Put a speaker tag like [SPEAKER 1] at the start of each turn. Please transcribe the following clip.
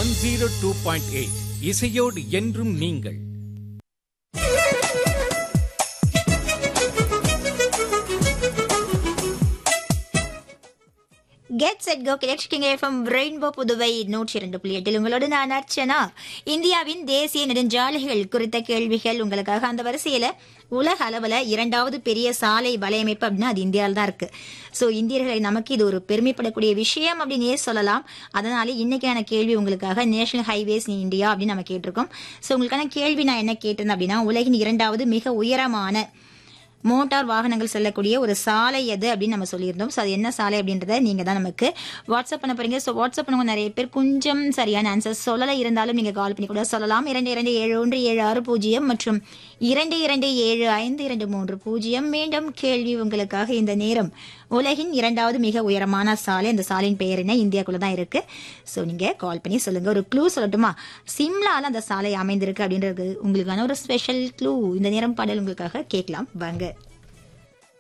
[SPEAKER 1] one zero two point eight இசையோடு என்றும் நீங்கள்
[SPEAKER 2] கெட் செட் கோ கிளக்ஷிங் எஃப்எம் ரெயின்போ புதுவை நூற்றி இரண்டு புள்ளி எட்டில் உங்களோடு நான் அர்ச்சனா இந்தியாவின் தேசிய நெடுஞ்சாலைகள் குறித்த கேள்விகள் உங்களுக்காக அந்த வரிசையில உலக அளவுல இரண்டாவது பெரிய சாலை வலையமைப்பு அப்படின்னா அது இந்தியாவில் தான் இருக்கு ஸோ இந்தியர்களை நமக்கு இது ஒரு பெருமைப்படக்கூடிய விஷயம் அப்படின்னே சொல்லலாம் அதனால இன்னைக்கான கேள்வி உங்களுக்காக நேஷனல் ஹைவேஸ் இன் இந்தியா அப்படின்னு நம்ம கேட்டிருக்கோம் ஸோ உங்களுக்கான கேள்வி நான் என்ன கேட்டேன் அப்படின்னா உலகின் இரண்டாவது மிக உயரமான மோட்டார் வாகனங்கள் செல்லக்கூடிய ஒரு சாலை எது அப்படின்னு நம்ம சொல்லியிருந்தோம் ஸோ அது என்ன சாலை அப்படின்றத நீங்க தான் நமக்கு வாட்ஸ்அப் பண்ண போறீங்க ஸோ வாட்ஸ்அப் பண்ணுங்க நிறைய பேர் கொஞ்சம் சரியான ஆன்சர் சொல்லலை இருந்தாலும் நீங்க கால் பண்ணி கூட சொல்லலாம் இரண்டு இரண்டு ஏழு ஒன்று ஏழு ஆறு பூஜ்ஜியம் மற்றும் இரண்டு இரண்டு ஏழு ஐந்து இரண்டு மூன்று பூஜ்ஜியம் மீண்டும் கேள்வி உங்களுக்காக இந்த நேரம் உலகின் இரண்டாவது மிக உயரமான சாலை அந்த சாலையின் பெயர் என்ன இந்தியாக்குள்ள தான் இருக்கு ஸோ நீங்க கால் பண்ணி சொல்லுங்க ஒரு க்ளூ சொல்லட்டுமா சிம்லால அந்த சாலை அமைந்திருக்கு அப்படின்றது உங்களுக்கான ஒரு ஸ்பெஷல் க்ளூ இந்த நேரம் பாடல் உங்களுக்காக கேட்கலாம் வாங்க